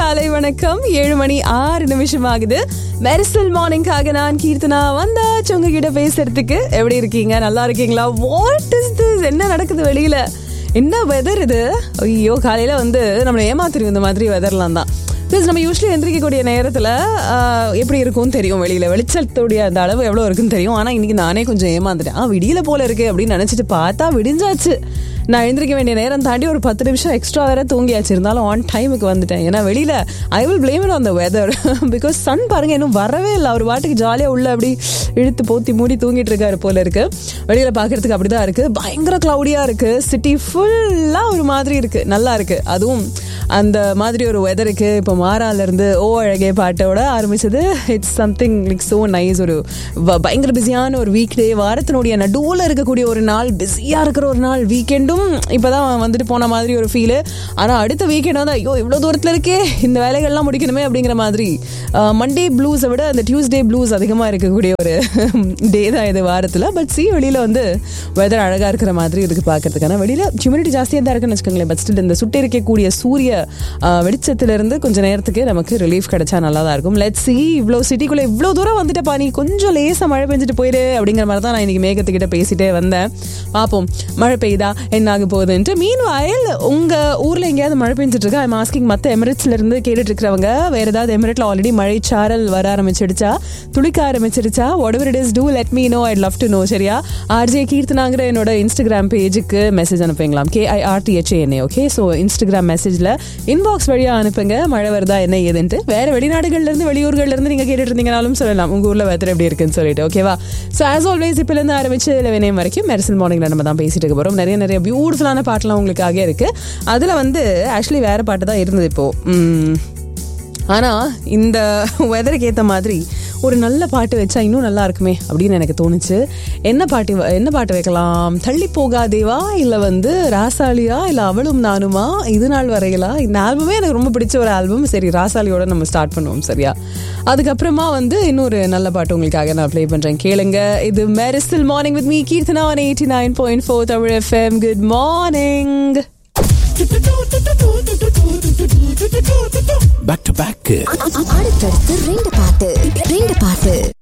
காலை வணக்கம் ஏழு மணி ஆறு நிமிஷம் ஆகுது மெரிசல் மார்னிங்காக நான் கீர்த்தனா வந்தாச்சு உங்ககிட்ட பேசுறதுக்கு எப்படி இருக்கீங்க நல்லா இருக்கீங்களா வாட் இஸ் திஸ் என்ன நடக்குது வெளியில என்ன வெதர் இது ஐயோ காலையில வந்து நம்மளை ஏமாத்திரும் இந்த மாதிரி வெதர்லாம் தான் பிளஸ் நம்ம யூஸ்வலி எந்திரிக்கக்கூடிய நேரத்தில் எப்படி இருக்கும்னு தெரியும் வெளியில் வெளிச்சத்துடைய அந்த அளவு எவ்வளோ இருக்குன்னு தெரியும் ஆனால் இன்னைக்கு நானே கொஞ்சம் ஏமாந்துட்டேன் ஆ விடியல போல இருக்கு அப்படின்னு நினச்சிட்டு பார்த்தா விடிஞ்சாச்சு நான் எழுந்திரிக்க வேண்டிய நேரம் தாண்டி ஒரு பத்து நிமிஷம் எக்ஸ்ட்ரா வேற தூங்கியாச்சு இருந்தாலும் ஆன் டைமுக்கு வந்துட்டேன் ஏன்னா வெளியில் I will blame it on the weather because sun பாருங்க இன்னும் வரவே இல்லை அவர் பாட்டுக்கு ஜாலியாக உள்ள அப்படி இழுத்து போத்தி மூடி தூங்கிட்டு இருக்காரு போல இருக்கு வெளியில் பார்க்கறதுக்கு அப்படிதான் இருக்கு பயங்கர க்ளவுடியாக இருக்கு சிட்டி ஃபுல்லாக ஒரு மாதிரி இருக்கு நல்லா இருக்கு அதுவும் அந்த மாதிரி ஒரு வெதருக்கு இப்போ மாறால இருந்து ஓ அழகே பாட்டோட ஆரம்பிச்சது it's something like so nice ஒரு வ- பயங்கர பிஸியான ஒரு வீக் டே வாரத்தினுடைய நடுவில் இருக்கக்கூடிய ஒரு நாள் பிஸியாக இருக்கிற ஒரு நாள் வீக்கெண்டும் இப்போதான் வந்துட்டு போன மாதிரி ஒரு ஃபீலு ஆனால் அடுத்த வீக்கெண்ட் வந்து ஐயோ இவ்வளோ தூரத்தில் இருக்கே இந்த வேலைகள்லாம் முடிக்கணுமே அப்படிங்கிற மாதிரி மண்டே ப்ளூஸை விட அந்த டியூஸ்டே ப்ளூஸ் அதிகமாக இருக்கக்கூடிய ஒரு டே தான் இது வாரத்தில் பட் சி வெளியில் வந்து வெதர் அழகாக இருக்கிற மாதிரி இருக்கு பார்க்கறதுக்கான வெளியில் ஹியூமிடிட்டி ஜாஸ்தியாக தான் இருக்குன்னு வச்சுக்கோங்களேன் பட் ஸ்டில் இந்த சுட்டி இருக்கக்கூடிய சூரிய ஆஹ், வெளிச்சத்திலிருந்து கொஞ்ச நேரத்துக்கு நமக்கு ரிலீஃப் கிடைச்சா நல்லா தான் இருக்கும் லெட் சி இவ்வளோ சிட்டிக்குள்ளே இவ்வளோ தூரம் வந்துட்டப்பா நீ கொஞ்சம் லேசாக மழை பெஞ்சிட்டு போயிரு அப்படிங்கிற மாதிரி தான் நான் இன்னைக்கு மேகத்துக்கிட்ட பேசிட்டே வந்தேன் பார்ப்போம் மழை பெய்யுதா என்ன ஆக போகுதுன்ட்டு மீன் வயல் உங்கள் ஊரில் எங்கேயாவது மழை பெஞ்சிட்டு இருக்கா ஐம் ஆஸ்கிங் மற்ற எமிரேட்ஸ்ல இருந்து கேட்டுட்டு இருக்கிறவங்க வேற ஏதாவது எமிரேட்ல ஆல்ரெடி மழை சாரல் வர ஆரம்பிச்சிடுச்சா துளிக்க ஆரம்பிச்சிடுச்சா whatever it is do let me know i'd love to know சரியா ஆர்ஜே கீர்த்தனாங்கிற என்னோட இன்ஸ்டாகிராம் பேஜுக்கு message அனுப்புங்களாம் KIRTHANA okay so Instagram மெசேஜில் இன்பாக்ஸ் வழியாக அனுப்புங்க மழை வருதா என்ன ஏதுன்ட்டு வேற வெளிநாடுகள்ல இருந்து வெளியூர்கள்ல இருந்து நீங்க கேட்டுட்டு இருந்தீங்கனாலும் சொல்லலாம் உங்க ஊர்ல வெதர் எப்படி இருக்குன்னு சொல்லிட்டு ஓகேவா ஸோ ஆஸ் ஆல்வேஸ் இப்பல இருந்து ஆரம்பிச்சு லெவனேம் வரைக்கும் மெரிசல் மார்னிங்ல நம்ம தான் பேசிட்டு இருக்க போறோம் நிறைய நிறைய பியூட்டிஃபுல்லான பாட்டுலாம் உங்களுக்காக இருக்கு அதுல வந்து ஆக்சுவலி வேற பாட்டு தான் இருந்தது இப்போ உம், ஆனா இந்த வெதருக்கு ஏத்த மாதிரி ஒரு நல்ல பாட்டு வச்சா இன்னும் நல்லா இருக்குமே அப்படின்னு எனக்கு தோணுச்சு என்ன பாட்டு வ- என்ன பாட்டு வைக்கலாம் தள்ளி போகாதேவா இல்ல வந்து ராசாலியா இல்ல அவளும் நானுமா இது நாள் வரையலா இந்த ஆல்பமே எனக்கு ரொம்ப பிடிச்ச ஒரு ஆல்பம் சரி ராசாலியோட நம்ம ஸ்டார்ட் பண்ணுவோம் சரியா அதுக்கப்புறமா வந்து இன்னொரு நல்ல பாட்டு உங்களுக்காக நான் ப்ளே பண்றேன் கேளுங்க இது மெரிசல் morning with me Keerthana one eighty nine point four Tamil FM good morning back to back அடுத்தடுத்து ரெண்டு பாட்டு ரெண்டு பாட்டு